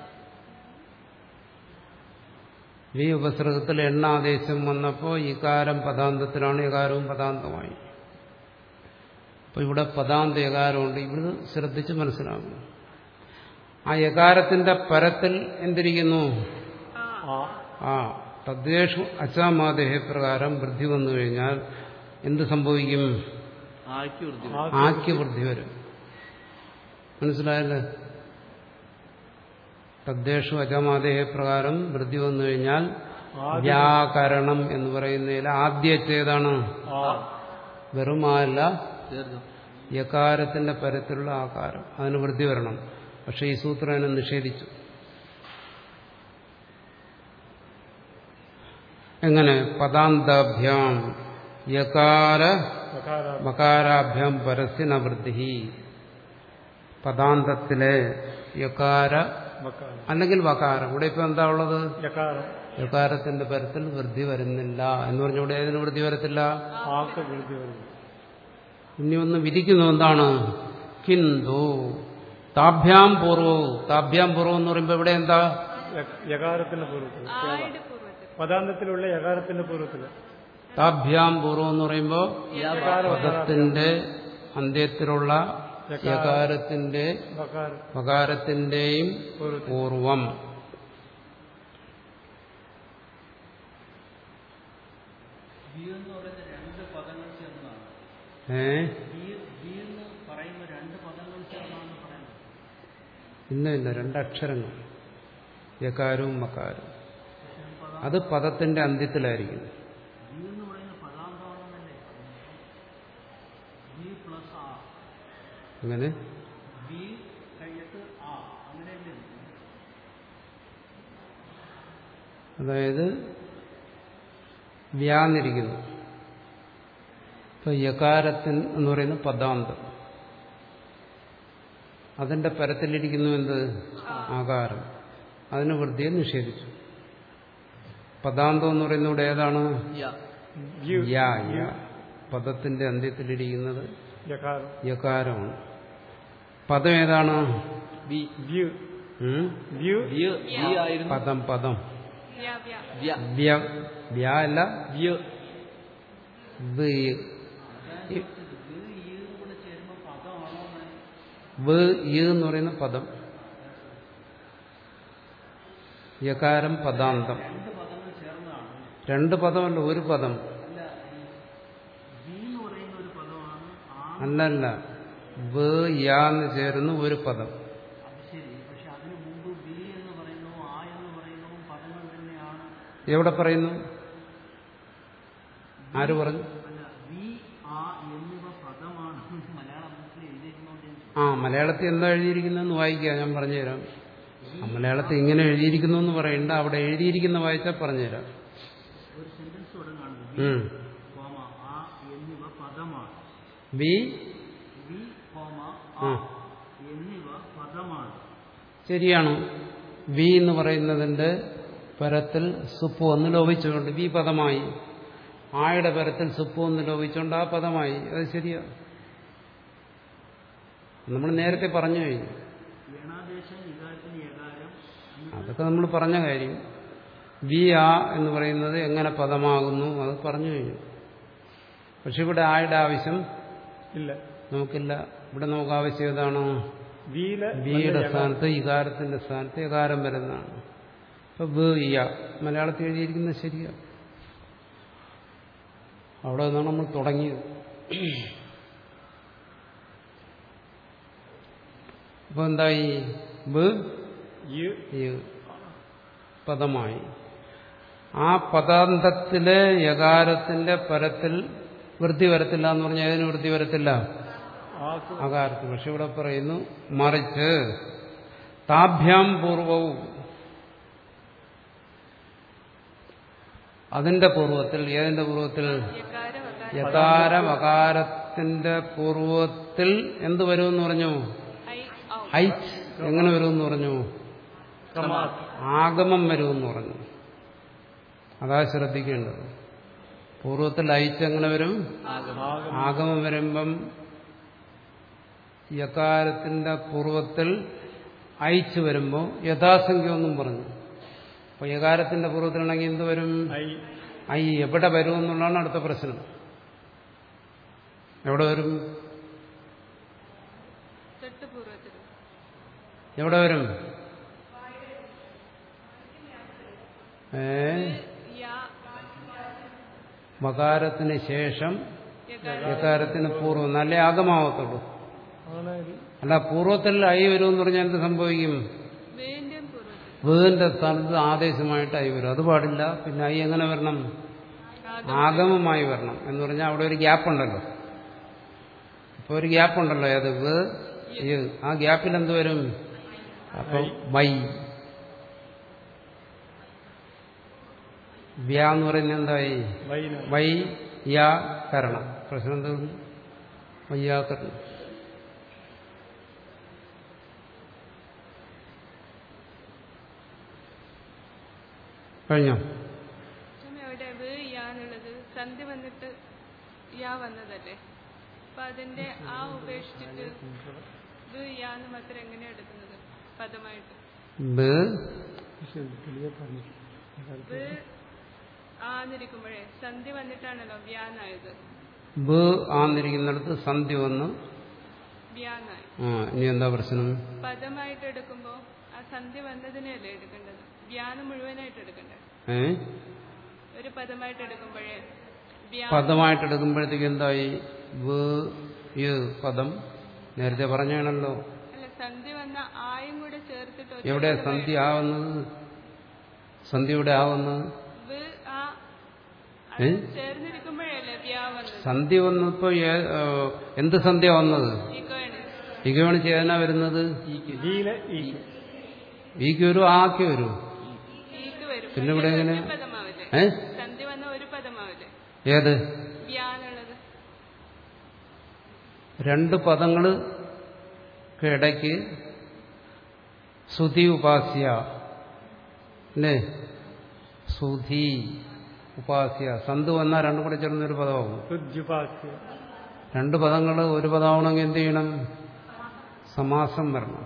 Speaker 1: വി ഉപസർഗത്തിൽ എണ്ണാദേശം വന്നപ്പോൾ ഇകാരം പദാന്തത്തിലാണ് യകാരവും പദാന്തമായി അപ്പൊ ഇവിടെ പദാന്ത യകാരമുണ്ട് ഇവിടെ ശ്രദ്ധിച്ച് മനസ്സിലാക്കണം ആ യകാരത്തിന്റെ പരത്തിൽ എന്തിരിക്കുന്നു
Speaker 2: ആ
Speaker 3: ആ
Speaker 1: ആ തദ്ദേശു അച്ചാമാദേഹ പ്രകാരം വൃദ്ധി വന്നു കഴിഞ്ഞാൽ എന്ത് സംഭവിക്കും
Speaker 4: ആക്കി വൃത്തി
Speaker 3: ആ
Speaker 1: ആക്കി വൃദ്ധി വരും മനസ്സിലായല്ലേ തദ്ദേശു അജമാദേഹ പ്രകാരം വൃദ്ധി വന്നു കഴിഞ്ഞാൽ
Speaker 3: ആദ്യ-
Speaker 1: വ്യാകരണം എന്ന് പറയുന്നതിൽ ആദ്യത്തേതാണ്
Speaker 3: ആ
Speaker 1: വെറും ആ അല്ല
Speaker 4: തീർന്നു
Speaker 1: യകാരത്തിന്റെ പരത്തിലുള്ള ആകാരം അതിന് വൃദ്ധി വരണം പക്ഷെ ഈ സൂത്രം അതിനെ നിഷേധിച്ചു എങ്ങനെ പദാന്താഭ്യാം യകാര
Speaker 3: വകാര
Speaker 1: മകാരാഭ്യാം പരസ്യന വൃദ്ധി പദാന്തത്തിലെ യകാര
Speaker 3: വകാര
Speaker 1: അല്ലെങ്കിൽ വകാരം ഇവിടെ ഇപ്പൊ എന്താ ഉള്ളത്
Speaker 3: യകാരം
Speaker 1: യകാരത്തിന്റെ പരത്തിൽ വൃദ്ധി വരുന്നില്ല എന്ന് പറഞ്ഞ ഇവിടെ ഏതിന് വൃദ്ധി വരത്തില്ല
Speaker 3: ആക്ക് വൃദ്ധി വരുന്നു
Speaker 1: ഇനി ഒന്ന് വിധിക്കുന്നു എന്താണ് കിന്തു താഭ്യാം പൂർവവും താഭ്യാം പൂർവം എന്ന് പറയുമ്പോൾ ഇവിടെ എന്താ
Speaker 3: യ- യകാരത്തിന്റെ പൂർവ്വത്തിൽ
Speaker 2: ആയുടെ പൂർവ്വത്തിൽ
Speaker 3: പദാന്തത്തിലുള്ള യകാരത്തിന്റെ പൂർവ്വത്തില്
Speaker 1: താഭ്യാം പൂർവം എന്ന് പറയുമ്പോൾ
Speaker 3: യകാര
Speaker 1: പദത്തിന്റെ അന്ത്യത്തിലുള്ള യകാരത്തിന്റെ
Speaker 3: വകാരം
Speaker 1: വകാരത്തിന്റെയും
Speaker 3: പൂർവ്വത്തിൽ
Speaker 1: പൂർവം
Speaker 4: ബി എന്ന് പറയുന്ന രണ്ട് പദങ്ങൾ ചേർന്നതാണ്
Speaker 1: ഏ
Speaker 4: ബി ബി എന്ന് പറയുന്ന രണ്ട് പദങ്ങൾ ചേർന്നാണെന്ന് പറയുന്നത്
Speaker 1: ഇല്ല ഇല്ല രണ്ടക്ഷരങ്ങൾ യകാരവും മകാരവും അത് പദത്തിന്റെ അന്ത്യത്തിലായിരിക്കും
Speaker 4: ബി എന്ന് പറയുന്ന പദാന്തമാണെന്നല്ലേ ബി പ്ലസ് ആ
Speaker 1: അങ്ങനെ
Speaker 4: ബി കഴിഞ്ഞിട്ട് ആ അങ്ങനെയല്ലേ
Speaker 1: അതായത് വ്യാന്നിരിക്കുന്നു ഇപ്പൊ യകാരത്തിൻ എന്ന് പറയുന്ന പദാന്തം അതിന്റെ പരത്തിലിരിക്കുന്നു എന്ത് ആകാരം അതിന് വൃത്തിയെ നിഷേധിച്ചു പദാന്തം എന്ന് പറയുന്ന ഇവിടെ ഏതാണ്
Speaker 4: യ
Speaker 3: യു
Speaker 1: യാ യാ പദത്തിന്റെ അന്ത്യത്തിലിരിക്കുന്നത്
Speaker 3: യകാരം
Speaker 1: യകാരമാണ് പദം ഏതാണ്
Speaker 4: വി
Speaker 3: വ്യു
Speaker 1: ഉം?
Speaker 3: വ്യു
Speaker 4: വ്യ വി ആയിരുന്നു
Speaker 1: പദം പദം
Speaker 2: വ്യ വ്യ
Speaker 4: വ്യ
Speaker 1: വ്യ വ്യ അല്ല
Speaker 4: വ്യ
Speaker 1: വ് യ്. വ് യ് എന്ന് പറയുന്ന പദം യകാരം പദാന്തം രണ്ട് പദമല്ല ഒരു പദം അല്ലല്ല വ് യാ എന്ന് ചേരുന്ന ഒരു പദം എവിടെ പറയുന്നു ആര് പറഞ്ഞു ആ മലയാളത്തിൽ എന്താ എഴുതിയിരിക്കുന്നതെന്ന് വായിക്കുക ഞാൻ പറഞ്ഞുതരാം ആ മലയാളത്തിൽ ഇങ്ങനെ എഴുതിയിരിക്കുന്നു എന്ന് പറയണ്ട അവിടെ എഴുതിയിരിക്കുന്ന വായിച്ചാൽ പറഞ്ഞുതരാം ഉം. വി ആ ശരിയാണ് വി എന്ന് പറയുന്നതിന്റെ പരത്തിൽ സുപ്പ് ഒന്ന് ലോപിച്ചുകൊണ്ട് വി പദമായി ആയുടെ പരത്തിൽ സുപ്പ് ഒന്ന് ലോപിച്ചുകൊണ്ട് ആ പദമായി അത് ശരിയാ നമ്മൾ നേരത്തെ പറഞ്ഞു കഴിഞ്ഞു അതൊക്കെ നമ്മൾ പറഞ്ഞ കാര്യം വി ആ എന്ന് പറയുന്നത് എങ്ങനെ പദമാകുന്നു അത് പറഞ്ഞു കഴിഞ്ഞു പക്ഷെ ഇവിടെ ആയുടെ ആവശ്യം
Speaker 3: ഇല്ല
Speaker 1: നമുക്കില്ല ഇവിടെ നമുക്ക് ആവശ്യം ഏതാണ്
Speaker 3: വിയിലെ
Speaker 1: വിയുടെ സ്ഥാനത്ത് ഇകാരത്തിന്റെ സ്ഥാനത്ത് ഇകാരം വരുന്നതാണ് ഇപ്പൊ വ് ഇയ മലയാളത്തിൽ എഴുതിയിരിക്കുന്നത് ശരിയാ അവിടെ നിന്നാണ് നമ്മൾ തുടങ്ങിയത് അപ്പൊ എന്തായി വ്
Speaker 3: യു
Speaker 1: ഈ പദമായി ആ പദാന്തത്തിലെ യകാരത്തിന്റെ പരത്തിൽ വൃത്തി വരത്തില്ല എന്ന് പറഞ്ഞാൽ ഏതിന് വൃത്തി വരത്തില്ല
Speaker 3: ആക്ക്
Speaker 1: അകാരത്തിൽ പക്ഷെ ഇവിടെ പറയുന്നു മറിച്ച് താഭ്യാം പൂർവവും അതിന്റെ പൂർവത്തിൽ ഏതിന്റെ പൂർവത്തിൽ
Speaker 2: യകാരം അകാരം
Speaker 1: യകാരം അകാരത്തിന്റെ പൂർവത്തിൽ എന്ത് വരുമെന്ന് പറഞ്ഞു
Speaker 2: ഐ ഔ
Speaker 1: ഐച്ച് എങ്ങനെ വരുമെന്ന് പറഞ്ഞു
Speaker 3: ക്രമാത്
Speaker 1: ആഗമം വരുമെന്ന് പറഞ്ഞു അതാ ശ്രദ്ധിക്കേണ്ടത് പൂർവത്തിൽ ഐച്ച് എങ്ങനെ വരും ആഗമം വരുമ്പം യകാരത്തിന്റെ പൂർവത്തിൽ അയച്ചു വരുമ്പോൾ യഥാസംഖ്യമൊന്നും പറഞ്ഞു അപ്പൊ യകാരത്തിന്റെ പൂർവ്വത്തിലാണെങ്കിൽ എന്ത് വരും
Speaker 3: ഐ
Speaker 1: ഐ എവിടെ വരും എന്നുള്ളതാണ് അടുത്ത പ്രശ്നം എവിടെ വരും
Speaker 2: തൊട്ട് പൂർവ്വത്തിൽ
Speaker 1: എവിടെ വരും ഏ
Speaker 2: യാ
Speaker 1: മകാരത്തിന് ശേഷം
Speaker 2: യകാരം
Speaker 1: യകാരത്തിന് പൂർവ്വം നല്ല ആഗമാവത്തുള്ളൂ
Speaker 3: ആണ്
Speaker 1: അല്ല പൂർവ്വത്തിൽ ഐ വരുമെന്ന് പറഞ്ഞാൽ എന്ത് സംഭവിക്കും
Speaker 2: വേന്റെയും പൂർവ്വത്തിൽ
Speaker 1: വീടിന്റെ സ്ഥാനത്ത് ആദേശമായിട്ട് ഐ വരും അത് പാടില്ല പിന്നെ ഐ എങ്ങനെ വരണം
Speaker 2: ആഗമം
Speaker 1: ആഗമമായി വരണം എന്ന് പറഞ്ഞാൽ അവിടെ ഒരു ഗ്യാപ്പ് ഉണ്ടല്ലോ ഇപ്പൊ ഒരു ഗ്യാപ്പ് ഉണ്ടല്ലോ അത് വ് യ്. ആ ഗ്യാപ്പിൽ എന്ത് വരും അപ്പൊ വൈ വ്യ എന്ന് പറയുന്നത് എന്തായി
Speaker 3: വൈന
Speaker 1: വൈ യാ കരണം പ്രശ്നം തീർന്നു വയ്യാകരണം കഴിഞ്ഞോ
Speaker 2: സ്വാമി അവിടെ വ് യാ എന്നുള്ളത് സന്ധി വന്നിട്ട് യാ വന്നതല്ലേ അപ്പൊ അതിന്റെ ആ ഉപേക്ഷിച്ചിട്ട് വ് യാ എന്ന് മാത്രം എങ്ങനെയാ എടുക്കുന്നത് പദമായിട്ട്
Speaker 1: ബ്
Speaker 2: വ് ആന്നിരിക്കുമ്പോഴേ സന്ധി വന്നിട്ടാണല്ലോ വ്യാനായത്
Speaker 1: ബ് ആന്നിരിക്കുന്നിടത്ത് സന്ധി വന്ന്
Speaker 2: വ്യാനായി
Speaker 1: ആ ഇനി എന്താ പ്രശ്നം
Speaker 2: പദമായിട്ട് എടുക്കുമ്പോ ആ സന്ധി വന്നതിനെയല്ലേ എടുക്കേണ്ടത് വ്യാനം മുഴുവനായിട്ട് എടുക്കണ്ടേ
Speaker 1: ഏ
Speaker 2: ഒരു പദമായിട്ട് എടുക്കുമ്പോഴേ വ്യാ
Speaker 1: പദമായിട്ട് എടുക്കുമ്പോഴത്തേക്ക് എന്തായി വ് യ് പദം നേരത്തെ പറഞ്ഞാണല്ലോ
Speaker 2: അല്ല സന്ധി വന്ന ആയും കൂടെ ചേർത്തിട്ട് ഒറ്റ
Speaker 1: എവിടെ
Speaker 2: പദമായി-
Speaker 1: സന്ധി ആവുന്നത് സന്ധി ഇവിടെ ആവുന്നത്
Speaker 2: വ് ആ
Speaker 1: ഏ?
Speaker 2: അത് ചേർന്നിരിക്കുമ്പോഴല്ലേ വ്യാ വന്നത്
Speaker 1: സന്ധി വന്നപ്പോ ഏ- ഏ, എന്ത് സന്ധ്യ വന്നത്
Speaker 2: ഇക്കോയാണ്
Speaker 1: ഇകവണ് ചേതന വരുന്നത്
Speaker 3: ഗീലെ ഈ
Speaker 1: ഈക്ക് വരൂ ആക്ക് വരൂ
Speaker 2: ഈക്ക് വരും
Speaker 1: പിന്നെ ഇവിടെ എങ്ങനെ?
Speaker 2: ഒരു പദമാവില്ലേ
Speaker 1: ഏ
Speaker 2: സന്ധി വന്ന ഒരു പദമാവില്ലേ
Speaker 1: ഏത്
Speaker 2: വ്യാന്നുള്ളത്
Speaker 1: രണ്ട് പദങ്ങൾക്ക് ഇടയ്ക്ക് സുധി ഉപാസ്യ അല്ലേ സുധി ഉപാസ്യ സന്ത് വന്നാൽ രണ്ടും കൂടെ ചേർന്നൊരു പദമാകും
Speaker 3: സുദ്യുപാസ്യ
Speaker 1: രണ്ട് പദങ്ങൾ ഒരു പദമാവണമെങ്കിൽ എന്ത് ചെയ്യണം സമാസം വരണം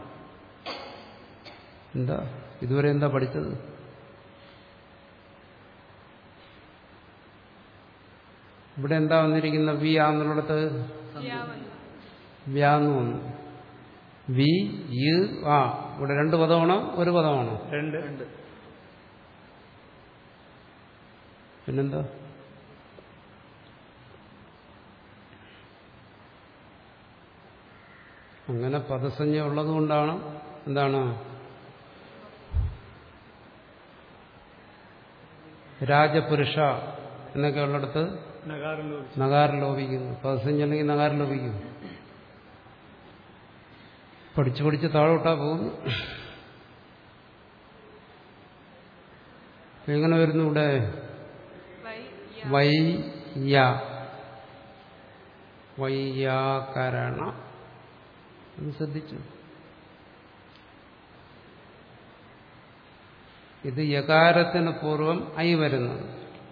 Speaker 1: എന്താ ഇതുവരെ എന്താ പഠിച്ചത് ഇവിടെ എന്താ വന്നിരിക്കുന്ന വി ആന്നുള്ളിടത്ത്
Speaker 2: യാ വന്നു
Speaker 1: വ്യാന്ന് വന്നു വി യു ആ ഇവിടെ രണ്ട് പദമാണോ ഒരു പദമാണോ
Speaker 3: രണ്ട്
Speaker 4: രണ്ട്
Speaker 1: പിന്നെന്താ അങ്ങനെ പദസഞ്ജ ഉള്ളതുകൊണ്ടാണ് എന്താണ് രാജപുരുഷ എന്നൊക്കെ ഉള്ളിടത്ത്
Speaker 3: നഗാരം ലോപിച്ചു
Speaker 1: നഗാരം ലോപിക്കുന്നു പദസഞ്ജ അല്ലെങ്കിൽ നഗാരം ലോപിക്കുന്നു പഠിച്ചു പഠിച്ച് താഴോട്ടാ പോകുന്നു എങ്ങനെ വരുന്നു ഇവിടെ
Speaker 2: വൈ യാ
Speaker 1: വൈയ വൈയാകരണ ഒന്ന് ശ്രദ്ധിച്ചു ഇത് യകാരത്തിന് പൂർവം ഐ വരുന്നത്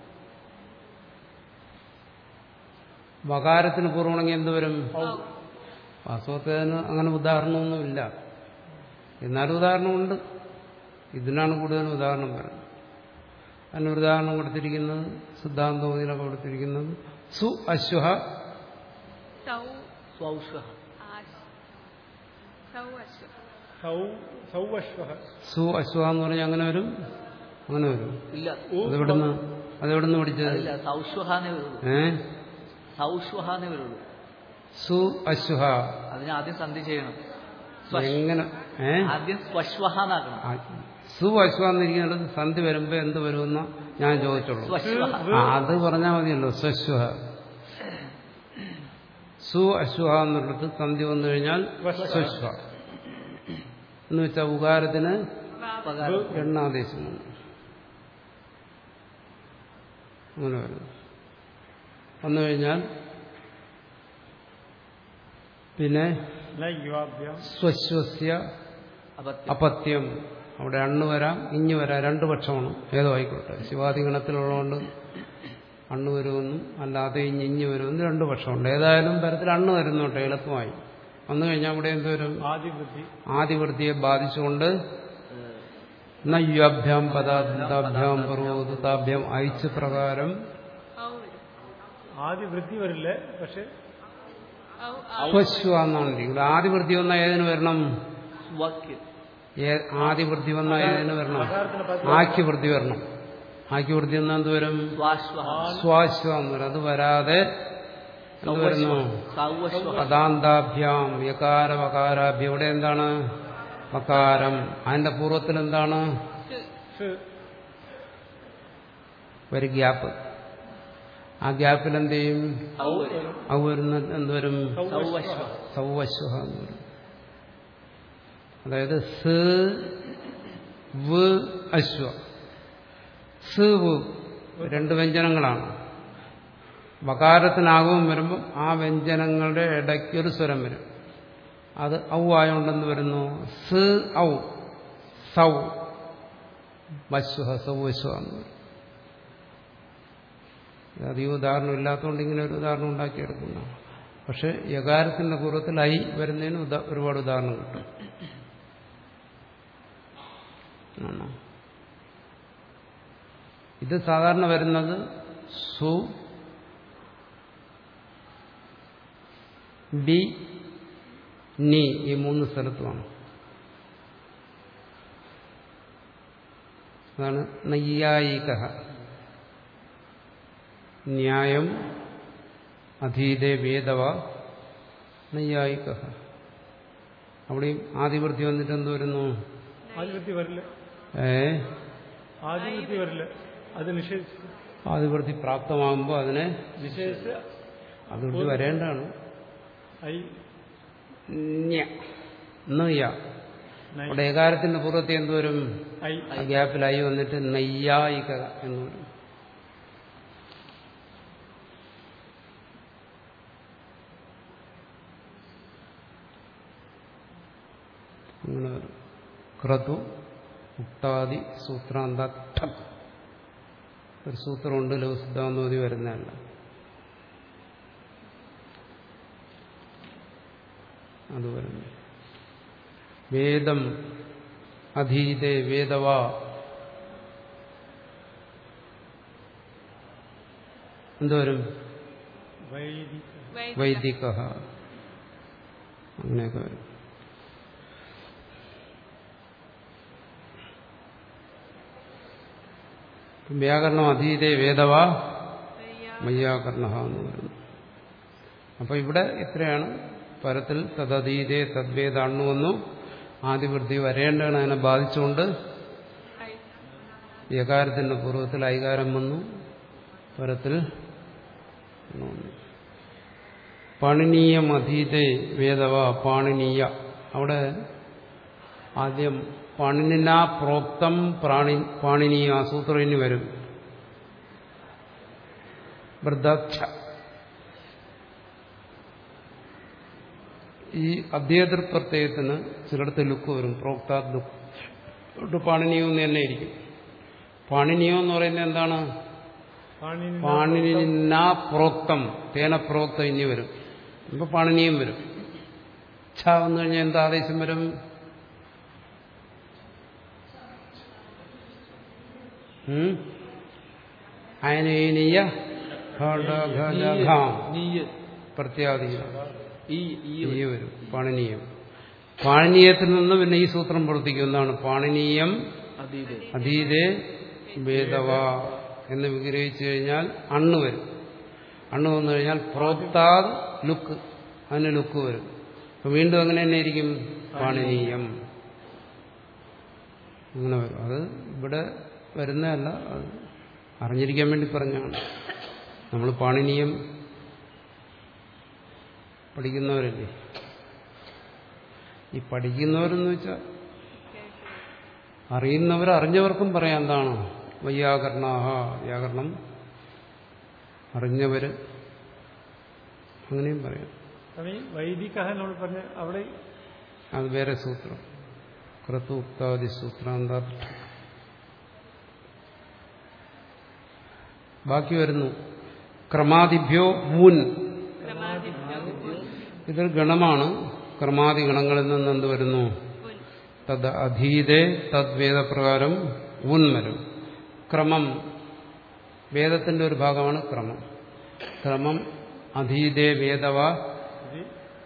Speaker 1: വകാരത്തിന് പൂർവമാണെങ്കിൽ എന്ത് വരും വാസ്തവത്തിൽ അതിന് അങ്ങനെ ഉദാഹരണമൊന്നുമില്ല എന്നാലും ഉദാഹരണമുണ്ട് ഇതിനാണ് കൂടുതൽ ഉദാഹരണം വരുന്നത് അതിന് ഒരു ഉദാഹരണം കൊടുത്തിരിക്കുന്നത് സിദ്ധാന്തോതിലൊക്കെ കൊടുത്തിരിക്കുന്നത് സു അശ്വഹ
Speaker 2: സൗ
Speaker 4: സ്വൗഷ
Speaker 2: ആശ് സൗ അശ്വ
Speaker 3: സൗ സൗവശ്വ
Speaker 1: സു അശ്വഹ എന്ന് പറഞ്ഞാൽ അങ്ങനെ വരും അങ്ങനെ വരും
Speaker 4: ഇല്ല
Speaker 1: അതെവിടുന്ന് അതെവിടുന്ന് പഠിച്ചത്
Speaker 4: അതില്ല സൗഷ്വഹാനേ വരുള്ളൂ
Speaker 1: ഏ
Speaker 4: സൗഷ്വഹാനേ വരുള്ളൂ
Speaker 1: സു അശ്വഹ
Speaker 4: അതിന് ആദ്യം സന്ധി ചെയ്യണം സ്വശ്-
Speaker 1: എങ്ങനെ ഏ
Speaker 4: ആദ്യം സ്വശ്വഹാനാക്കണം
Speaker 1: ആ, സു അശ്വഹ എന്നിരിക്കുന്നിടത്ത് സന്ധി വരുമ്പോ എന്ത് വരുമെന്ന് ഞാൻ ചോദിച്ചുള്ളൂ
Speaker 4: സ്വശ്വഹ
Speaker 1: ആ, അത് പറഞ്ഞാൽ മതിയല്ലോ സ്വശ്വഹ സു അശ്വഹ എന്നുള്ളത് സന്ധി വന്നു കഴിഞ്ഞാൽ സ്വശ്വ എന്ന് വെച്ചാൽ ഉകാരത്തിന്
Speaker 4: പകാരം
Speaker 1: എണ്ണാദേശം വന്നു അങ്ങനെ വരുന്നു വന്നു കഴിഞ്ഞാൽ പിന്നെ
Speaker 3: യുവാഭ്യാം
Speaker 1: സ്വശ്വസ്യ
Speaker 4: അപത്യം
Speaker 1: അപത്യം അവിടെ അണ്ണ് വരാം ഇഞ്ഞു വരാം രണ്ട് പക്ഷമാണ് ഏതോ ആയിക്കോട്ടെ ശിവാദി ഗണത്തിലുള്ളതുകൊണ്ട് അണ്ണ് വരുമെന്നും അല്ലാതെ ഇഞ്ഞ് ഇഞ്ഞു വരുമെന്നും രണ്ട് പക്ഷമുണ്ട് ഏതായാലും തരത്തിൽ അണ്ണ് വരുന്നുണ്ട് എളുപ്പമായി വന്നു കഴിഞ്ഞാൽ അവിടെ എന്ത് വരും
Speaker 3: ആദിബുദ്ധി
Speaker 1: ആദിവൃത്തിയെ ബാധിച്ചുകൊണ്ട് നയ്യാഭ്യാം പദാഭ്യാം പർവ്വതാഭ്യാം അയച്ച പ്രകാരം
Speaker 2: ഔ വരും
Speaker 3: ആദിവൃദ്ധി വരില്ല പക്ഷെ
Speaker 2: ഔ ഔ
Speaker 1: സ്വശ്വ എന്നാണ് ഇവിടെ ആദിവൃത്തി വന്നാൽ ഏതിന് വരണം
Speaker 4: വാക്യം
Speaker 1: ഏ- ആദിവൃത്തി വന്നാൽ ഏതിന് വരണം
Speaker 3: ആകാരത്തിന് പദം
Speaker 1: ആക്യവൃത്തി വരണം ആക്യവൃത്തി വന്നാൽ എന്ത് വരും
Speaker 4: സ്വാശ്വഹ
Speaker 1: സ്വാശ്വ എന്ന് വരും അത് വരാതെ എന്ത് വരുന്നു
Speaker 4: സൗവശ്വഹ
Speaker 1: പദാന്താഭ്യാം യകാര വകാരാഭ്യം ഇവിടെ എന്താണ് വകാരം അതിന്റെ പൂർവ്വത്തിൽ എന്താണ്
Speaker 2: സ്
Speaker 3: സ്
Speaker 1: ഒരു ഗ്യാപ്പ് ആ ഗ്യാപ്പിൽ എന്ത് ചെയ്യും
Speaker 4: ഔ വരും
Speaker 1: അത് വരുന്ന എന്തുവരും
Speaker 4: സൗവശ്വഹ
Speaker 1: സൗവശ്വഹ എന്ന് വരും അതായത് സ് വ് അശ്വ സ് വ് രണ്ട് വ്യഞ്ജനങ്ങളാണ് വകാരത്തിനാകവും വരുമ്പം ആ വ്യഞ്ജനങ്ങളുടെ ഇടയ്ക്ക് ഒരു സ്വരം വരും അത് ഔ ആയോണ്ടെന്ന് വരുന്നു സ് ഔ സൗ വശ്വഹ സൗവശ്വ എന്ന് വരും ഇത് അധികം ഉദാഹരണം ഇല്ലാത്തതുകൊണ്ട് ഇങ്ങനെ ഒരു ഉദാഹരണം ഉണ്ടാക്കിയെടുക്കുന്ന പക്ഷെ യകാരത്തിന്റെ പൂർവ്വത്തിൽ ഐ വരുന്നതിന് ഉദാ- ഒരുപാട് ഉദാഹരണം കിട്ടും ആണോ? ഇത് സാധാരണ വരുന്നത് സു ബി നി ഈ മൂന്ന് സ്ഥലത്തുമാണ് അതാണ് നയ്യായിക ന്യായം അധീതേ വേദവ നയ്യായിക അവിടെയും ആദിവൃത്തി വന്നിട്ട് എന്ത് വരുന്നു
Speaker 3: ആദിവൃത്തി വരില്ല
Speaker 1: ഏ
Speaker 3: ആദിവൃത്തി വരില്ല അത് നിഷേധിച്ചു
Speaker 1: ആദിവൃത്തി പ്രാപ്തമാകുമ്പോൾ അതിനെ
Speaker 3: നിഷേധിച്ച്
Speaker 1: അതിവൃത്തി വരേണ്ടതാണ്
Speaker 3: ഐ
Speaker 1: ന്യ നെയ്യ
Speaker 3: നൈ
Speaker 1: അവിടെ ഏകാരത്തിന്റെ പൂർവ്വത്തിൽ എന്ത് വരും
Speaker 3: ഐ
Speaker 1: ആ ഗ്യാപ്പിലായി വന്നിട്ട് നെയ്യായിക എന്ന് വരും അങ്ങനെ വരും ക്രതു ഉക്താദി സൂത്രാന്ത ഠക് ഒരു സൂത്രമുണ്ട് ലഘുസിദ്ധാന്തോതി വരുന്നതല്ല അത് വരുന്നു വേദം അധീതേ വേദവാ എന്തോരും
Speaker 3: വൈദിക
Speaker 2: വൈദിക
Speaker 1: വൈദിക അങ്ങനെയൊക്കെ വരും വ്യാകരണം അധീതേ വേദവാ
Speaker 2: വയ്യ.
Speaker 1: മയ്യാകർണ എന്ന് പറയുന്നു അപ്പൊ ഇവിടെ ഇത്രയാണ് പരത്തിൽ തദതീതേ തദ്വേദ അണ്ണു വന്നു ആദിവൃത്തി വരേണ്ടതാണ് അതിനെ ബാധിച്ചുകൊണ്ട്
Speaker 2: ഐ.
Speaker 1: യകാരത്തിന്റെ പൂർവ്വത്തിൽ ഐകാരം വന്നു പരത്തിൽ അണ്ണു വന്നു പാണിനീയം അധീതേ വേദവ പാണിനീയ അവിടെ ആദ്യം പാണിന പ്രോക്തം പ്രാണി പാണിനീയ ആ സൂത്രം ഇനി വരും വൃദ്ധാക്ഷ ഈ അധ്യേതൃ പ്രത്യയത്തിന് ചിലടത്ത് ലുക്ക് വരും പ്രോക്താത് ലുക്ക് അതുകൊണ്ട് പാണിനിയോ എന്ന് തന്നെ ഇരിക്കും പാണിനിയോ എന്ന് പറയുന്നത് എന്താണ്
Speaker 3: പാണിനി
Speaker 1: പാണിന പ്രോക്തം തേന പ്രോക്തം ഇനി വരും ഇപ്പൊ പാണിനിയും വരും ഛ വന്നു കഴിഞ്ഞാൽ എന്താ ആദേശം വരും ഉം? അയനീയ ഘടഘലഘാം
Speaker 5: നീയ്
Speaker 1: പ്രത്യാദീന
Speaker 5: ഈ ഈ
Speaker 1: ഈ വരും പാണിനീയം പാണിനീയത്തിൽ നിന്ന് പിന്നെ ഈ സൂത്രം പ്രവർത്തിക്കും എന്താണ് പാണിനീയം
Speaker 5: അതീത്
Speaker 1: അതീതേ വേദവ എന്ന് വിഗ്രഹിച്ചു കഴിഞ്ഞാൽ അണ്ണ് വരും അണ്ണ് വന്നു കഴിഞ്ഞാൽ പ്രോക്താത് ലുക്ക് അതിന് ലുക്ക് വരും അപ്പൊ വീണ്ടും അങ്ങനെ തന്നെ ഇരിക്കും പാണിനീയം അങ്ങനെ വരും അത് ഇവിടെ വരുന്നതല്ല അത് അറിഞ്ഞിരിക്കാൻ വേണ്ടി പറഞ്ഞാണ് നമ്മൾ പാണിനീയം പഠിക്കുന്നവരല്ലേ ഈ പഠിക്കുന്നവരെന്ന് വെച്ചാൽ അറിയുന്നവർ അറിഞ്ഞവർക്കും പറയാം എന്താണ് വയ്യാകരണാഹ വ്യാകരണം അറിഞ്ഞവര് അങ്ങനെയും പറയാം
Speaker 3: സ്വാമി വൈദിക നമ്മൾ പറഞ്ഞ അവിടെ
Speaker 1: അത് വേറെ സൂത്രം ക്രതു ഉക്താദി സൂത്രാന്ത ബാക്കി വരുന്നു ക്രമാദിഭ്യോ ഊൻ ഇതൊരു ഗണമാണ് ക്രമാദി ഗണങ്ങളിൽ നിന്ന് എന്ത് വരുന്നു
Speaker 2: ഉൻ.
Speaker 1: തദ് അധീതേ തദ്വേദപ്രകാരം ഊൻ വരും ക്രമം വേദത്തിന്റെ ഒരു ഭാഗമാണ് ക്രമം ക്രമം അധീതേ വേദവ
Speaker 3: ഇത്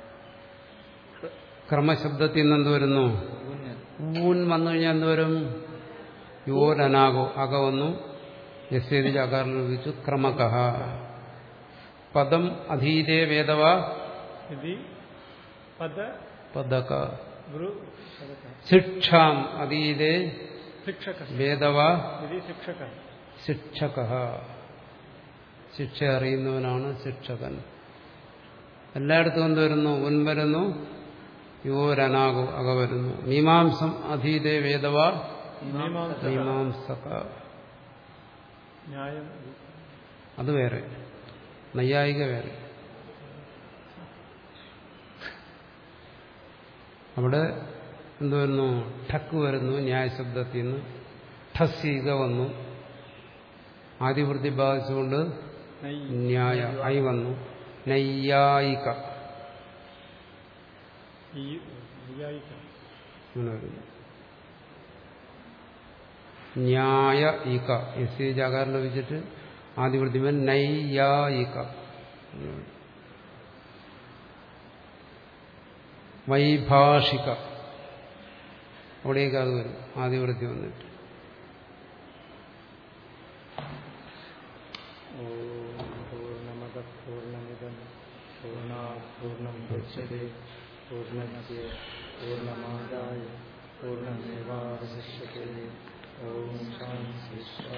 Speaker 1: ക്രമശബ്ദത്തിൽ നിന്ന് എന്ത് വരുന്നു ഊൻ വന്നു കഴിഞ്ഞാൽ എന്ത് വരും യോരനാകോ അക വന്നു യസ്യതി അകാരം ലഭിച്ചു ക്രമകഹ പദം അധീതേ വേദവ
Speaker 3: ഇത് പദ
Speaker 1: പദക
Speaker 3: ഗുരു പദക
Speaker 1: ശിക്ഷാം അതീതേ
Speaker 3: ಶಿಕ್ಷಕ
Speaker 1: വേദവ
Speaker 3: ಇದು ಶಿಕ್ಷಕ
Speaker 1: ശിക്ഷക ശിക്ഷ അറിയുന്നവനാണ് ശിക്ഷകൻ എല്ലായിടത്തും എന്ത് വരുന്നു ഉൻ വരുന്നു യോരനാകോ അക വരുന്നു മീമാംസം അധീതേ വേദവ
Speaker 3: ಮೀಮಾಂಸಕ
Speaker 1: മീമാംസക
Speaker 3: ನ್ಯಾಯ
Speaker 1: അത് വേറെ നൈയായിക വേറെ അവിടെ എന്ത് വരുന്നു ഠക്ക് വരുന്നു ന്യായശബ്ദത്തിൽ നിന്ന് ഠസ്സീക വന്നു ആദിവൃത്തി ബാധിച്ചുകൊണ്ട്
Speaker 3: ನೈ
Speaker 1: ന്യായ ഐ വന്നു നൈയായിക
Speaker 3: ಈ ನೈಯಾಯಿಕ
Speaker 1: അങ്ങനെ വരുന്നു ന്യായ ഈക എസ് സി ജാകാരം ലഭിച്ചിട്ട് ആദിവൃത്തിമൻ നൈയായിക എന്ന് വരും. വൈഭാഷിക അവിടേക്ക് അത് വരും ആദിവൃത്തി വന്നിട്ട്
Speaker 3: पूर्णमद पूर्णमिदं पूर्णात् पूर्णं मुच्यते पूर्णस्य पूर्णमादाय पूर्णमेवावशिष्यते ॐ शान्ति